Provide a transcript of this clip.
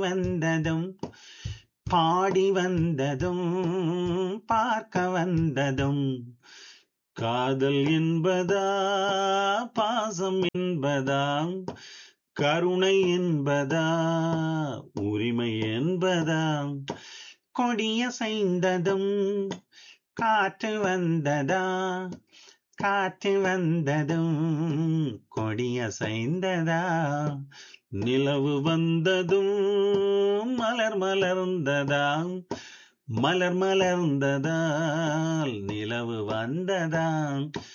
வந்ததும் பாடி வந்ததும் பார்க்க வந்ததும் காதல் என்பதா பாசம் என்பதா கருணை என்பதா உரிமை என்பதா கொடியசைந்ததும் காற்று வந்ததா காற்று வந்ததும் கொடியசைந்ததா நிலவு வந்ததும் மலர் மலர்ந்ததா மலர் மலர்ந்ததால் நிலவு வந்ததா